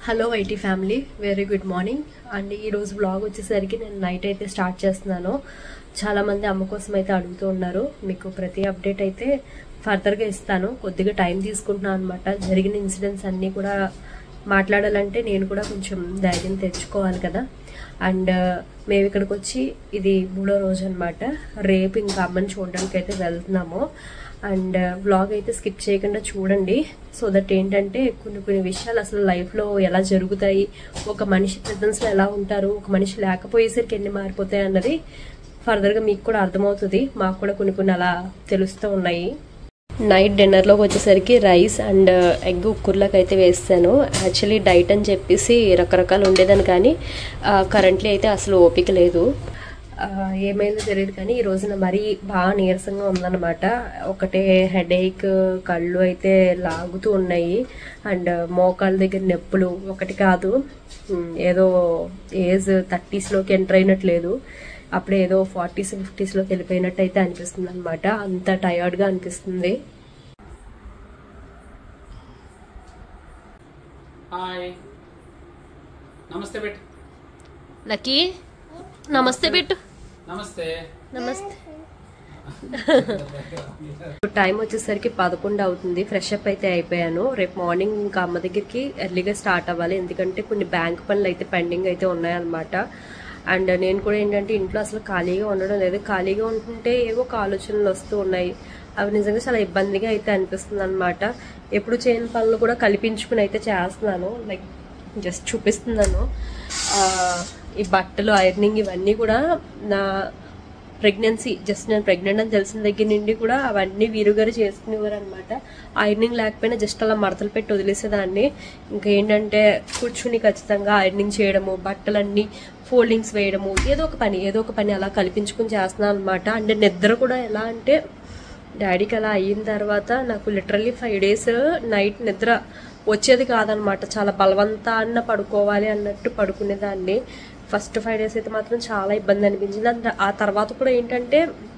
Hello IT family very good morning and ఈరోజు blog వచ్చేసరికి నేను నైట్ అయితే స్టార్ట్ చేస్తున్నాను చాలామంది అమ్మ కోసం అయితే అడుగుతూ ఉన్నారు మీకు ప్రతి అప్డేట్ అయితే ఫర్దర్గా ఇస్తాను కొద్దిగా టైం తీసుకుంటున్నాను అనమాట జరిగిన ఇన్సిడెంట్స్ అన్నీ కూడా మాట్లాడాలంటే నేను కూడా కొంచెం ధైర్యం తెచ్చుకోవాలి కదా అండ్ మేము ఇక్కడికి వచ్చి ఇది మూడో రోజు అనమాట రేపు ఇంకా అమ్మని చూడడానికి అయితే వెళ్తున్నాము అండ్ బ్లాగ్ అయితే స్కిప్ చేయకుండా చూడండి సో దట్ ఏంటంటే కొన్ని కొన్ని విషయాలు అసలు లైఫ్లో ఎలా జరుగుతాయి ఒక మనిషి ప్రెజెన్స్లో ఎలా ఉంటారు ఒక మనిషి లేకపోయేసరికి ఎన్ని మారిపోతాయి అన్నది ఫర్దర్గా మీకు కూడా అర్థమవుతుంది మాకు కూడా కొన్ని కొన్ని అలా తెలుస్తూ ఉన్నాయి నైట్ డిన్నర్లోకి వచ్చేసరికి రైస్ అండ్ ఎగ్ ఉక్కుర్లకు అయితే వేస్తాను యాక్చువల్లీ డైట్ అని చెప్పేసి రకరకాలు ఉండేదని కానీ కరెంట్లీ అయితే అసలు ఓపిక లేదు ఆ, ఏమైందో తెలియదు కానీ ఈ రోజున మరీ బాగా నీరసంగా ఉందన్నమాట ఒకటే హెడేక్ కళ్ళు అయితే లాగుతూ ఉన్నాయి అండ్ మోకాళ్ళ దగ్గర నొప్పులు ఒకటి కాదు ఉమ్, ఏదో ఏజ్ థర్టీస్లోకి ఎంటర్ అయినట్లేదు అప్పుడే ఏదో ఫార్టీస్ ఫిఫ్టీస్లోకి వెళ్ళిపోయినట్టు అయితే అనిపిస్తుంది అనమాట అంత టయర్డ్గా అనిపిస్తుంది హాయ్ నమస్తే బెట్ లక్కీ నమస్తే బిట్టు నమస్తే నమస్తే టైం వచ్చేసరికి పదకొండు అవుతుంది ఫ్రెష్ అప్ అయితే అయిపోయాను రేపు మార్నింగ్ ఇంకా అమ్మ దగ్గరికి ఎర్లీగా స్టార్ట్ అవ్వాలి ఎందుకంటే కొన్ని బ్యాంక్ పనులు అయితే పెండింగ్ అయితే ఉన్నాయన్నమాట అండ్ నేను కూడా ఏంటంటే ఇంట్లో అసలు ఖాళీగా ఉండడం లేదు ఖాళీగా ఉంటుంటే ఏవో ఒక ఆలోచనలు వస్తూ ఉన్నాయి అవి నిజంగా చాలా ఇబ్బందిగా అయితే అనిపిస్తుంది అనమాట ఎప్పుడు చేయని పనులు కూడా కల్పించుకుని అయితే చేస్తున్నాను లైక్ జస్ట్ చూపిస్తున్నాను ఆ, ఈ బట్టలు ఐరనింగ్ ఇవన్నీ కూడా నా ప్రెగ్నెన్సీ జస్ట్ నేను ప్రెగ్నెంట్ అని తెలిసిన దగ్గర నుండి కూడా అవన్నీ వీరుగారు చేసుకునేవారు అనమాట ఐరనింగ్ లేకపోయినా జస్ట్ అలా మడతలు పెట్టి వదిలేసేదాన్ని ఇంకా ఏంటంటే కూర్చుని ఖచ్చితంగా ఐరనింగ్ చేయడము బట్టలన్నీ ఫోల్డింగ్స్ వేయడము ఏదో ఒక పని ఏదో ఒక పని అలా కల్పించుకుని చేస్తున్నాను అనమాట అంటే నిద్ర కూడా ఎలా అంటే డాడీకి అలా అయిన తర్వాత నాకు లిటరల్లీ ఫైవ్ డేస్ నైట్ నిద్ర వచ్చేది కాదనమాట చాలా బలవంతాన్న పడుకోవాలి అన్నట్టు పడుకునేదాన్ని ఫస్ట్ ఫైవ్ డేస్ అయితే మాత్రం చాలా ఇబ్బంది అనిపించింది అండ్ ఆ తర్వాత కూడా ఏంటంటే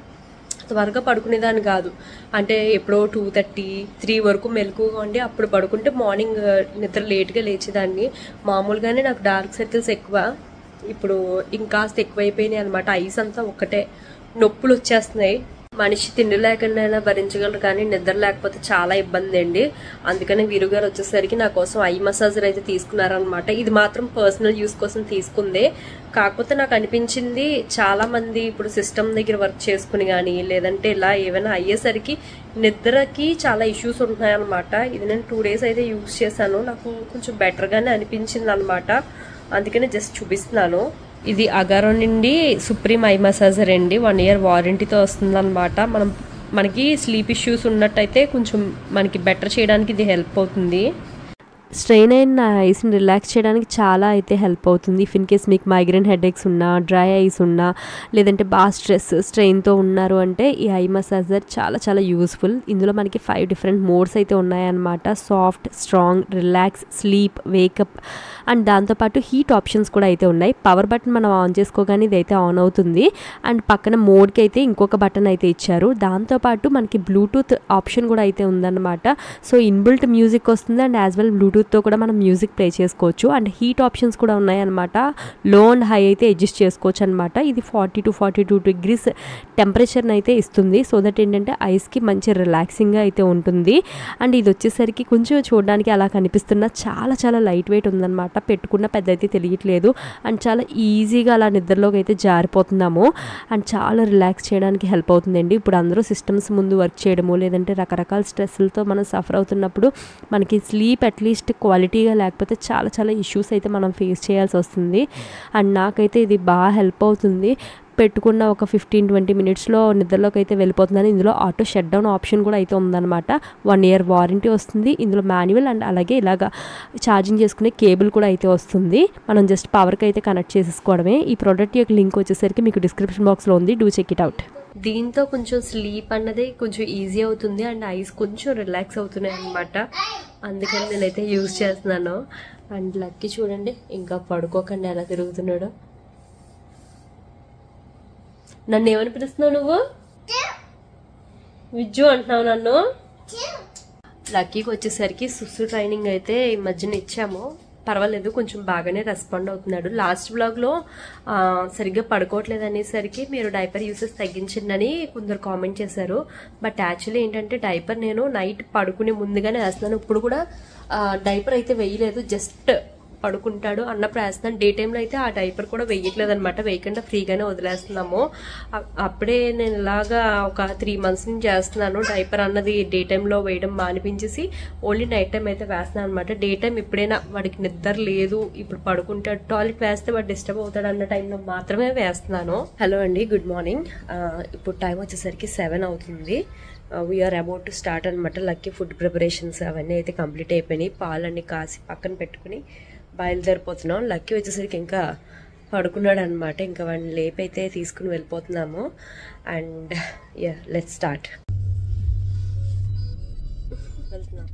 త్వరగా పడుకునేదాన్ని కాదు అంటే ఎప్పుడో టూ థర్టీ త్రీ వరకు మెలకుగా ఉండి అప్పుడు పడుకుంటే మార్నింగ్ నిద్ర లేట్గా లేచేదాన్ని మామూలుగానే నాకు డార్క్ సర్కిల్స్ ఎక్కువ ఇప్పుడు ఇంకాస్త ఎక్కువైపోయినాయి అనమాట ఐస్ అంతా ఒక్కటే నొప్పులు వచ్చేస్తున్నాయి మనిషి తిండి లేకుండా భరించగలరు కానీ నిద్ర లేకపోతే చాలా ఇబ్బంది అండి అందుకని వీరుగారు వచ్చేసరికి నా కోసం ఐ మసాజర్ అయితే తీసుకున్నారనమాట ఇది మాత్రం పర్సనల్ యూస్ కోసం తీసుకుందే కాకపోతే నాకు అనిపించింది చాలా మంది ఇప్పుడు సిస్టమ్ దగ్గర వర్క్ చేసుకుని కానీ లేదంటే ఇలా ఏమైనా అయ్యేసరికి నిద్రకి చాలా ఇష్యూస్ ఉంటున్నాయన్నమాట ఇది నేను టూ డేస్ అయితే యూస్ చేశాను నాకు కొంచెం బెటర్గానే అనిపించింది అనమాట అందుకనే జస్ట్ చూపిస్తున్నాను ఇది అగారో నుండి సుప్రీం ఐ మసాజర్ అండి వన్ ఇయర్ వారంటీతో వస్తుందన్నమాట మనం మనకి స్లీప్ ఇష్యూస్ ఉన్నట్టయితే కొంచెం మనకి బెటర్ చేయడానికి ఇది హెల్ప్ అవుతుంది స్ట్రెయిన్ అయిన ఐస్ని రిలాక్స్ చేయడానికి చాలా అయితే హెల్ప్ అవుతుంది ఇఫ్ ఇన్ కేస్ మీకు మైగ్రేన్ హెడేక్స్ ఉన్నా డ్రై ఐస్ ఉన్నా లేదంటే బాగా స్ట్రెస్ స్ట్రెయిన్తో ఉన్నారు అంటే ఈ ఐ మసాజర్ చాలా చాలా యూస్ఫుల్ ఇందులో మనకి ఫైవ్ డిఫరెంట్ మోడ్స్ అయితే ఉన్నాయన్నమాట soft strong relax sleep wake up and దాంతోపాటు హీట్ ఆప్షన్స్ కూడా అయితే ఉన్నాయి పవర్ బటన్ మనం ఆన్ చేసుకోగానే ఇది అయితే ఆన్ అవుతుంది అండ్ పక్కన మోడ్కి అయితే ఇంకొక బటన్ అయితే ఇచ్చారు దాంతోపాటు మనకి బ్లూటూత్ ఆప్షన్ కూడా అయితే ఉందన్నమాట సో ఇన్బిల్ట్ మ్యూజిక్ వస్తుంది అండ్ యాజ్ వెల్ బ్లూటూత్తో కూడా మనం మ్యూజిక్ ప్లే చేసుకోవచ్చు అండ్ హీట్ ఆప్షన్స్ కూడా ఉన్నాయన్నమాట లో అండ్ హై అయితే అడ్జస్ట్ చేసుకోవచ్చు అనమాట ఇది forty to forty two degrees టెంపరేచర్ని అయితే ఇస్తుంది సో దట్ ఏంటంటే ఐస్కి మంచి రిలాక్సింగ్గా అయితే ఉంటుంది అండ్ ఇది వచ్చేసరికి కొంచెం చూడడానికి అలా కనిపిస్తున్న చాలా చాలా లైట్ వెయిట్ ఉందన్నమాట పెట్టుకున్న పెద్ద అయితే తెలియట్లేదు అండ్ చాలా ఈజీగా అలా నిద్రలోకి అయితే జారిపోతున్నాము అండ్ చాలా రిలాక్స్ చేయడానికి హెల్ప్ అవుతుందండి ఇప్పుడు అందరూ సిస్టమ్స్ ముందు వర్క్ చేయడము లేదంటే రకరకాల స్ట్రెస్లతో మనం సఫర్ అవుతున్నప్పుడు మనకి స్లీప్ అట్లీస్ట్ క్వాలిటీగా లేకపోతే చాలా చాలా ఇష్యూస్ అయితే మనం ఫేస్ చేయాల్సి వస్తుంది అండ్ నాకైతే ఇది బాగా హెల్ప్ అవుతుంది పెట్టుకున్న ఒక ఫిఫ్టీన్ ట్వంటీ మినిట్స్లో నిద్రలోకి అయితే వెళ్ళిపోతుందని ఇందులో ఆటో షట్ డౌన్ ఆప్షన్ కూడా అయితే ఉందన్నమాట వన్ ఇయర్ వారంటీ వస్తుంది ఇందులో మాన్యువల్ అండ్ అలాగే ఇలాగా ఛార్జింగ్ చేసుకునే కేబుల్ కూడా అయితే వస్తుంది మనం జస్ట్ పవర్కి అయితే కనెక్ట్ చేసేసుకోవడమే ఈ ప్రోడక్ట్ యొక్క లింక్ వచ్చేసరికి మీకు డిస్క్రిప్షన్ బాక్స్లో ఉంది డూ చెక్ ఇట్ అవుట్ దీంతో కొంచెం స్లీప్ అన్నది కొంచెం ఈజీ అవుతుంది అండ్ ఐస్ కొంచెం రిలాక్స్ అవుతున్నాయి అనమాట అందుకని నేనైతే యూజ్ చేస్తున్నాను అండ్ లక్కీ చూడండి ఇంకా పడుకోకుండా ఎలా తిరుగుతున్నాడో నన్ను ఏమని పిలుస్తున్నావు నువ్వు విజ్జు అంటున్నావు నన్ను లక్కీకి వచ్చేసరికి సుస్సు ట్రైనింగ్ అయితే ఈ మధ్యన ఇచ్చాము పర్వాలేదు కొంచెం బాగానే రెస్పాండ్ అవుతున్నాడు లాస్ట్ బ్లాగ్లో సరిగ్గా పడుకోవట్లేదు అనేసరికి మీరు డైపర్ యూసెస్ తగ్గించిందని కొందరు కామెంట్ చేశారు బట్ యాక్చువల్లీ ఏంటంటే డైపర్ నేను నైట్ పడుకునే ముందుగానే వేస్తున్నాను ఇప్పుడు కూడా డైపర్ అయితే వేయలేదు జస్ట్ పడుకుంటాడు అన్నప్పుడు వేస్తున్నాను డే టైంలో అయితే ఆ డైపర్ కూడా వేయట్లేదు అనమాట వేయకుండా ఫ్రీగానే వదిలేస్తున్నాము అ- అప్పుడే నేను ఇలాగా ఒక త్రీ మంత్స్ నుంచి చేస్తున్నాను డైపర్ అన్నది డే టైంలో వేయడం మానిపించేసి ఓన్లీ నైట్ టైం అయితే వేస్తున్నాను అనమాట డే టైం ఎప్పుడైనా వాడికి నిద్ర లేదు ఇప్పుడు పడుకుంటాడు టాయిలెట్ వేస్తే వాడు డిస్టర్బ్ అవుతాడు అన్న టైంలో మాత్రమే వేస్తున్నాను హలో అండి గుడ్ మార్నింగ్ ఇప్పుడు టైం వచ్చేసరికి సెవెన్ అవుతుంది వీఆర్ అబౌట్ టు స్టార్ట్ అనమాట లక్కీ ఫుడ్ ప్రిపరేషన్స్ అవన్నీ అయితే కంప్లీట్ అయిపోయినాయి పాలన్నీ కాసి పక్కన పెట్టుకుని బయలుదేరిపోతున్నాం లక్కీ వచ్చేసరికి ఇంకా పడుకున్నాడు అనమాట ఇంకా వాడిని లేపి అయితే తీసుకుని వెళ్ళిపోతున్నాము అండ్ యా లెట్ స్టార్ట్ వెళ్తున్నాం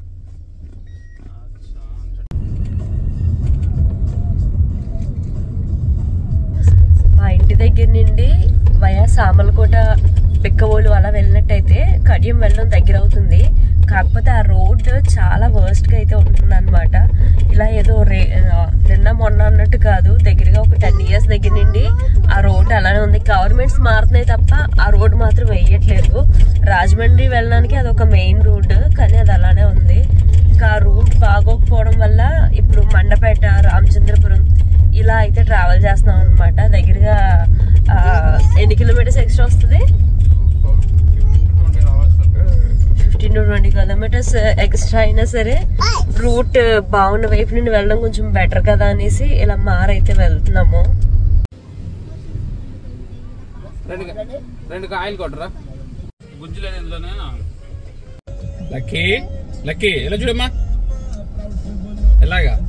మా ఇంటి దగ్గర నుండి వయా సామలకోట బిక్కవోలు అలా వెళ్ళినట్టయితే కడియం వెళ్ళడం దగ్గర అవుతుంది కాకపోతే ఆ రోడ్ చాలా వర్స్ట్ గా అయితే ఉంటుంది అనమాట ఇలా ఏదో రే ఆ, నిన్న మొన్న అన్నట్టు కాదు దగ్గరగా ఒక టెన్ ఇయర్స్ దగ్గర నుండి ఆ రోడ్ అలానే ఉంది గవర్నమెంట్స్ మారుతున్నాయి తప్ప ఆ రోడ్ మాత్రం వేయట్లేదు రాజమండ్రి వెళ్ళడానికి అది ఒక మెయిన్ రోడ్ కానీ అది అలానే ఉంది ఇంకా ఆ రూట్ బాగోకపోవడం వల్ల ఇప్పుడు మండపేట రామచంద్రపురం ఇలా అయితే ట్రావెల్ చేస్తున్నాం అనమాట దగ్గరగా ఆ, ఎన్ని కిలోమీటర్స్ ఎక్స్ట్రా వస్తుంది fifteen to twenty kilometres extra అయినా సరే రూట్ బాగున్న వైపు నుండి వెళ్ళడం కొంచెం బెటర్ కదా అనేసి ఇలా మారైతే వెళ్తున్నాము రెండు కా- రెండు కాయలు కొట్టరా గుజ్జులేదు ఇందులోనే లక్కీ లక్కీ ఎలా చూడమ్మా ఎలాగా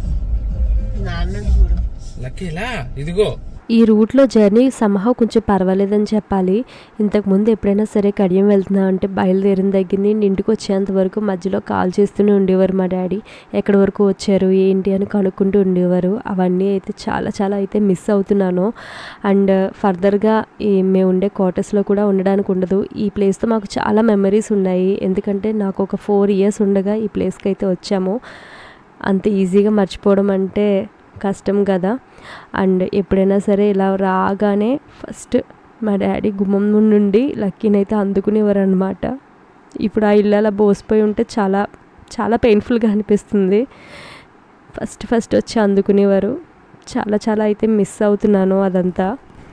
లక్కీ ఎలా ఇదిగో ఈ రూట్లో జర్నీ సమహా కొంచెం పర్వాలేదని చెప్పాలి ఇంతకు ముందు ఎప్పుడైనా సరే కడియం వెళ్తున్నా అంటే బయలుదేరిన దగ్గర నుండి ఇంటికి వచ్చేంత వరకు మధ్యలో కాల్ చేస్తూనే ఉండేవారు మా డాడీ ఎక్కడి వరకు వచ్చారు ఏంటి అని కనుక్కుంటూ ఉండేవారు అవన్నీ అయితే చాలా చాలా అయితే మిస్ అవుతున్నాను అండ్ ఫర్దర్గా ఈ మేము ఉండే క్వార్టర్స్లో కూడా ఉండడానికి ఉండదు ఈ ప్లేస్తో మాకు చాలా మెమరీస్ ఉన్నాయి ఎందుకంటే నాకు ఒక ఫోర్ ఇయర్స్ ఉండగా ఈ ప్లేస్కి అయితే వచ్చాము అంత ఈజీగా మర్చిపోవడం అంటే కష్టం కదా అండ్ ఎప్పుడైనా సరే ఇలా రాగానే ఫస్ట్ మా డాడీ గుమ్మం నుండి లక్కీని అయితే అందుకునేవారు అనమాట ఇప్పుడు ఆ ఇల్లు అలా బోసిపోయి ఉంటే చాలా చాలా పెయిన్ఫుల్గా అనిపిస్తుంది ఫస్ట్ ఫస్ట్ వచ్చి అందుకునేవారు చాలా చాలా అయితే మిస్ అవుతున్నాను అదంతా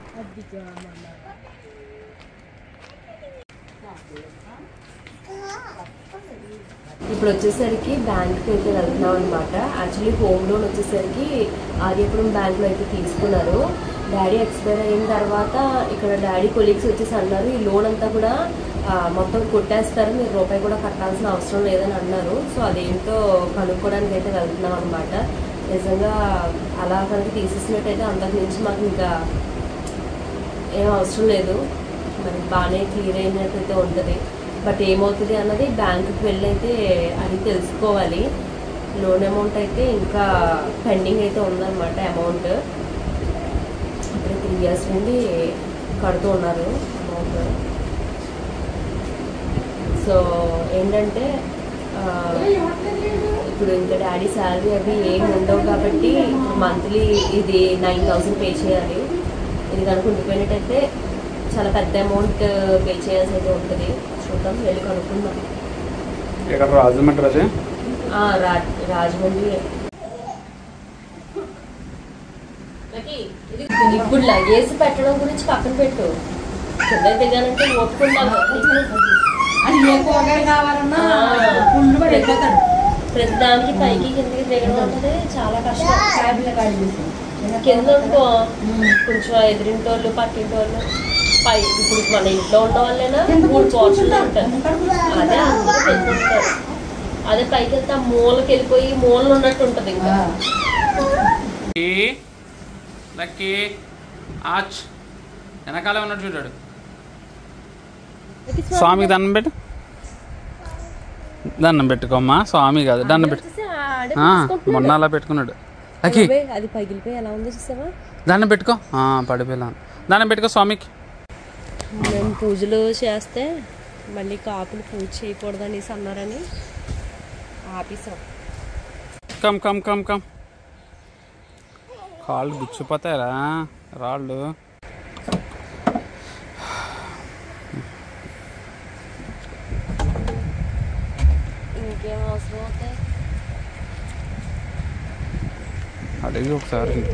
ఇప్పుడు వచ్చేసరికి బ్యాంక్కి అయితే వెళ్తున్నాం అనమాట యాక్చువల్లీ హోమ్ లోన్ వచ్చేసరికి ఆర్యపురం బ్యాంక్లో అయితే తీసుకున్నారు డాడీ ఎక్స్పైర్ అయిన తర్వాత ఇక్కడ డాడీ కొలీగ్స్ వచ్చేసి అన్నారు ఈ లోన్ అంతా కూడా ఆ, మొత్తం కొట్టేస్తారు మీరు రూపాయి కూడా కట్టాల్సిన అవసరం లేదని అన్నారు సో అదేంటో కనుక్కోవడానికి అయితే వెళ్తున్నాం అనమాట నిజంగా అలా కనుక తీసేసినట్టయితే అంతకు మించి మాకు ఇంకా ఏం అవసరం లేదు మరి బాగానే క్లియర్ అయినట్టయితే ఉంటుంది బట్ ఏమవుతుంది అన్నది బ్యాంకుకి వెళ్ళి అయితే అది తెలుసుకోవాలి లోన్ అమౌంట్ అయితే ఇంకా పెండింగ్ అయితే ఉందన్నమాట అమౌంట్ ఇప్పుడు త్రీ ఇయర్స్ నుండి కడుతూ ఉన్నారు అమౌంట్ సో ఏంటంటే ఆ, ఇప్పుడు ఇంకా డాడీ శాలరీ అవి ఏమి ఉండవు కాబట్టి ఇప్పుడు మంత్లీ ఇది నైన్ థౌసండ్ పే చేయాలి ఇది కనుక ఉండిపోయినట్టయితే చాలా పెద్ద అమౌంట్ పే చేయాల్సి అయితే ఉంటుంది చూద్దాం వెళ్ళి కనుక్కుందాం ఇక్కడ రాజమండ్రి అదే ఆ, రా రాజమండ్రి ఇప్పుడు లగేజ్ పెట్టడం గురించి పక్కన పెట్టు కింద దిగానంటే ఒప్పుకుంటాను అది ఏ కూరగాయలు కావాలన్నా పుండు పడిపోతాడు ప్రతి దానికి పైకి కిందకి దిగడం అనేది చాలా కష్టం క్యాబ్లో కాడి కింద అనుకో కొంచెం ఎదిరింటోళ్ళు పక్కింటోళ్ళు పై ఇప్పుడు మన ఇంట్లో ఉన్న వాళ్ళైనా మూడు పోర్షన్లు ఉంటారు అదే అందరూ పెట్టుకుంటారు అదే పైకి వెళ్తే ఆ మూలకి వెళ్ళిపోయి మూలలు ఉన్నట్టు ఉంటది ఇంకా లక్కీ లక్కీ ఆచ్ వెనకాలే ఉన్నాడు చూడాడు స్వామికి దండం పెట్టు దండం పెట్టుకోమ్మా స్వామి కాదు దండం పెట్టు వచ్చేసి ఆడే ఆ, తీసుకుంటున్నాడు. మొన్న అలా పెట్టుకున్నాడు లక్కీ అదే, అది పగిలిపోయి ఎలా ఉందో చూసావా దండం పెట్టుకో ఆ, పడిపోయినా దండం పెట్టుకో స్వామికి మేము పూజలు చేస్తే మళ్ళీ కాపులు పూజ చేయకూడదు అనేసి అన్నారని ఆపేసాం కమ్ కమ్ కమ్ కమ్ కాళ్ళు గుచ్చిపోతారా రాళ్ళు ఇంకేం అవసరం అవుతాయి అడిగి ఒకసారి ఇంత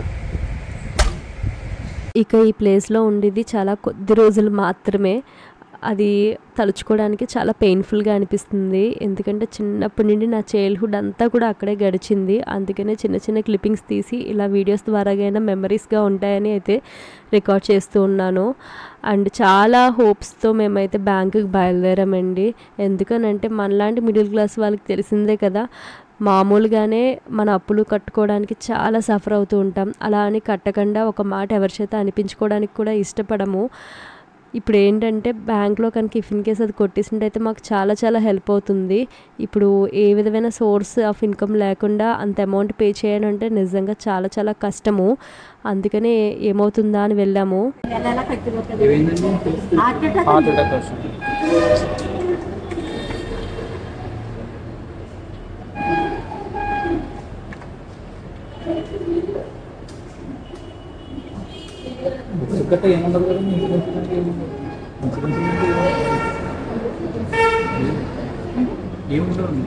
ఇక ఈ ప్లేస్లో ఉండేది చాలా కొద్ది రోజులు మాత్రమే అది తలుచుకోవడానికి చాలా పెయిన్ఫుల్గా అనిపిస్తుంది ఎందుకంటే చిన్నప్పటి నుండి నా చైల్డ్హుడ్ అంతా కూడా అక్కడే గడిచింది అందుకనే చిన్న చిన్న క్లిప్పింగ్స్ తీసి ఇలా వీడియోస్ ద్వారాగైనా మెమరీస్గా ఉంటాయని అయితే రికార్డ్ చేస్తూ ఉన్నాను అండ్ చాలా హోప్స్తో మేమైతే బ్యాంకుకి బయలుదేరామండి ఎందుకనంటే మనలాంటి మిడిల్ క్లాస్ వాళ్ళకి తెలిసిందే కదా మామూలుగానే మన అప్పులు కట్టుకోవడానికి చాలా సఫర్ అవుతూ ఉంటాం అలా అని కట్టకుండా ఒక మాట ఎవరి చేత అనిపించుకోవడానికి కూడా ఇష్టపడము ఇప్పుడు ఏంటంటే బ్యాంక్లో కనుక ఇఫ్ ఇన్ కేస్ అది కొట్టేసినట్టయితే మాకు చాలా చాలా హెల్ప్ అవుతుంది ఇప్పుడు ఏ విధమైన సోర్స్ ఆఫ్ ఇన్కమ్ లేకుండా అంత అమౌంట్ పే చేయడం అంటే నిజంగా చాలా చాలా కష్టము అందుకనే ఏమవుతుందా అని వెళ్ళాము ఎలా ఎలా కట్టిపోతుంది హార్ట్ అటాక్ హార్ట్ అటాక్ వచ్చింది గట్ట ఏముండదు కదా మీ ఇన్సూరెన్స్ అంటే ఏముండదు. ఇన్సూరెన్స్ అంటే ఏముండదు. ఏముండదు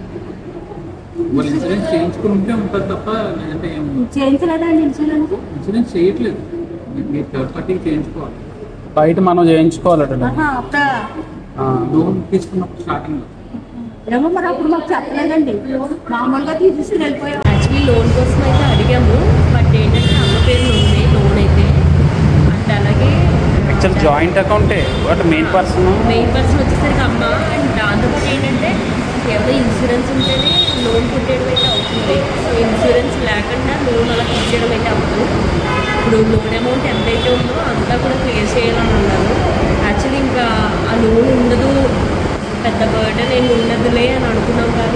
వాళ్ళు ఇన్సూరెన్స్ చేయించుకుని ఉంటే ఉంటుంది తప్ప లేదంటే ఏముండదు చేయించలేదండి ఇన్సూరెన్స్ ఇన్సూరెన్స్ చేయట్లేదు మీరు- మీరు థర్డ్ పార్టీకి చేయించుకోవాలి బయట మనం చేయించుకోవాలట ఆహా, అప్పుడా లోన్ తీసుకున్నప్పుడు స్టార్టింగ్లో ఏమో మరి అప్పుడు మాకు చెప్పలేదండి మామూలుగా తీసేసి వెళ్ళిపోయాం యాక్చువల్లీ లోన్ కోసం అయితే అడిగాము బట్ ఏంటంటే అమ్మ పేరు ఉంది లోన్ అయితే అండ్ అలాగే యాక్చువల్ జాయింట్ అకౌంటే but main person main person వచ్చేసరికి అమ్మ అండ్ దాంతోపాటు ఏంటంటే కేవలం ఇన్సూరెన్స్ ఉంటేనే లోన్ కొట్టేయడం అయితే అవుతుంది సో ఇన్సూరెన్స్ లేకుండా లోన్ అలా తీసేయడం అయితే అవ్వదు ఇప్పుడు లోన్ అమౌంట్ ఎంతైతే ఉందో అంతా కూడా క్లియర్ చేయాలని అన్నారు యాక్చువల్లీ ఇంకా ఆ లోన్ ఉండదు పెద్ద బర్డెన్ ఏమి ఉండదులే అని అనుకున్నాం కానీ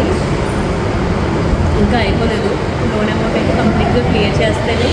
ఇంకా అయిపోలేదు లోన్ అమౌంట్ అయితే కంప్లీట్గా క్లియర్ చేస్తేనే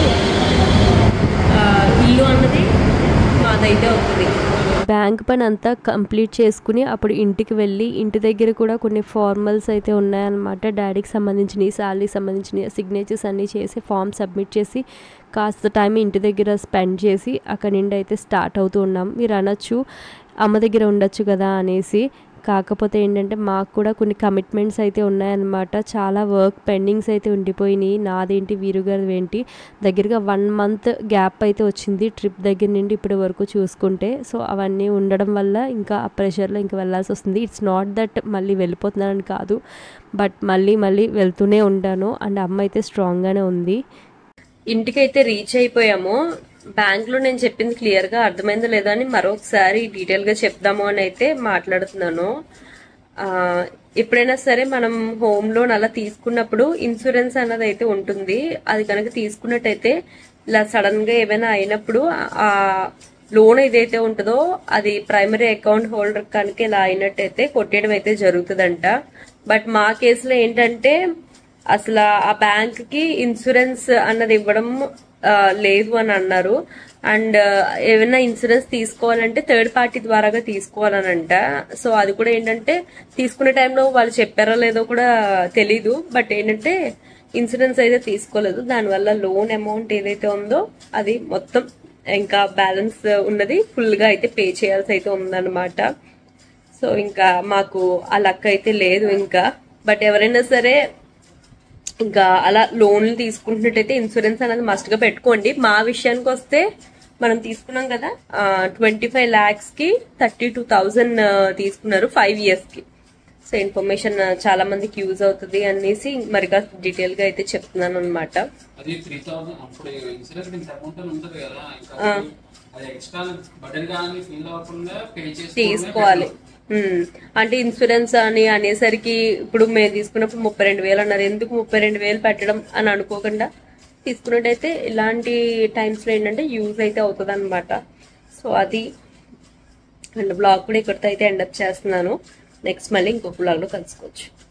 ఆ, ఇల్లు అన్నది మాదైతే అవుతుంది బ్యాంక్ పని అంతా కంప్లీట్ చేసుకుని అప్పుడు ఇంటికి వెళ్ళి ఇంటి దగ్గర కూడా కొన్ని ఫార్మల్స్ అయితే ఉన్నాయన్నమాట డాడీకి సంబంధించినవి శాలరీకి సంబంధించిన సిగ్నేచర్స్ అన్నీ చేసి ఫామ్ సబ్మిట్ చేసి కాస్త టైం ఇంటి దగ్గర స్పెండ్ చేసి అక్కడి నుండి అయితే స్టార్ట్ అవుతూ ఉన్నాం మీరు అనొచ్చు అమ్మ దగ్గర ఉండొచ్చు కదా అనేసి కాకపోతే ఏంటంటే మాకు కూడా కొన్ని కమిట్మెంట్స్ అయితే ఉన్నాయన్నమాట చాలా వర్క్ పెండింగ్స్ అయితే ఉండిపోయినాయి నాదేంటి వీరుగారిది ఏంటి దగ్గరగా వన్ మంత్ గ్యాప్ అయితే వచ్చింది ట్రిప్ దగ్గర నుండి ఇప్పటి వరకు చూసుకుంటే సో అవన్నీ ఉండడం వల్ల ఇంకా ఆ ప్రెషర్లో ఇంకా వెళ్ళాల్సి వస్తుంది ఇట్స్ నాట్ దట్ మళ్ళీ వెళ్ళిపోతున్నానని కాదు బట్ మళ్ళీ మళ్ళీ వెళ్తూనే ఉంటాను అండ్ అమ్మ అయితే స్ట్రాంగ్గానే ఉంది ఇంటికైతే రీచ్ అయిపోయాము బ్యాంక్ లో నేను చెప్పింది క్లియర్ గా అర్థమైందో లేదో అని మరొకసారి డీటెయిల్ గా చెప్దాము అని అయితే మాట్లాడుతున్నాను ఆ, ఎప్పుడైనా సరే మనం హోమ్ లోన్ అలా తీసుకున్నప్పుడు ఇన్సూరెన్స్ అన్నది అయితే ఉంటుంది అది కనుక తీసుకున్నట్టయితే ఇలా సడన్ గా ఏమైనా అయినప్పుడు ఆ లోన్ ఏదైతే ఉంటుందో అది ప్రైమరీ అకౌంట్ హోల్డర్ కనుక ఇలా అయినట్టయితే కొట్టేయడం అయితే జరుగుతుందంట బట్ మా కేసులో ఏంటంటే అసలు ఆ బ్యాంక్ కి ఇన్సూరెన్స్ అన్నది ఇవ్వడం ఆ, లేదు అని అన్నారు అండ్ ఏమైనా ఇన్సూరెన్స్ తీసుకోవాలంటే థర్డ్ పార్టీ ద్వారాగా తీసుకోవాలనంట సో అది కూడా ఏంటంటే తీసుకునే టైంలో వాళ్ళు చెప్పారో లేదో కూడా తెలీదు బట్ ఏంటంటే ఇన్సూరెన్స్ అయితే తీసుకోలేదు దానివల్ల లోన్ అమౌంట్ ఏదైతే ఉందో అది మొత్తం ఇంకా బ్యాలెన్స్ ఉన్నది ఫుల్ గా అయితే పే చేయాల్సి అయితే ఉందన్నమాట సో ఇంకా మాకు ఆ లక్ అయితే లేదు ఇంకా బట్ ఎవరైనా సరే ఇంకా అలా లోన్లు తీసుకుంటున్నట్టయితే ఇన్సూరెన్స్ అనేది మస్ట్ గా పెట్టుకోండి మా విషయానికి వస్తే మనం తీసుకున్నాం కదా ట్వంటీ ఫైవ్ ల్యాక్స్ కి థర్టీ టూ థౌజండ్ తీసుకున్నారు ఫైవ్ ఇయర్స్ కి సో ఇన్ఫర్మేషన్ చాలా మందికి యూజ్ అవుతుంది అనేసి మరిగా డీటెయిల్ గా అయితే చెప్తున్నాను అనమాట అది త్రీ థౌసండ్ అప్పుడు ఇన్సూరెన్స్ ఇంత అమౌంట్ అని ఉంటుంది కదా ఇంకా అది ఎక్స్ట్రా బటన్ కానీ ఫీల్ అవ్వకుండా పే చేసి తీసుకోవాలి ఉమ్. అంటే ఇన్సూరెన్స్ అని అనేసరికి ఇప్పుడు మేము తీసుకున్నప్పుడు ముప్పై రెండు వేలు అన్నారు ఎందుకు ముప్పై రెండు వేలు పెట్టడం అని అనుకోకుండా తీసుకున్నట్టయితే ఇలాంటి టైమ్స్ లో ఏంటంటే యూజ్ అయితే అవుతుంది అనమాట సో అది అండ్ బ్లాగ్ కూడా ఇక్కడితో అయితే ఎండప్ చేస్తున్నాను నెక్స్ట్ మళ్ళీ ఇంకొక బ్లాగ్ లో కలుసుకోవచ్చు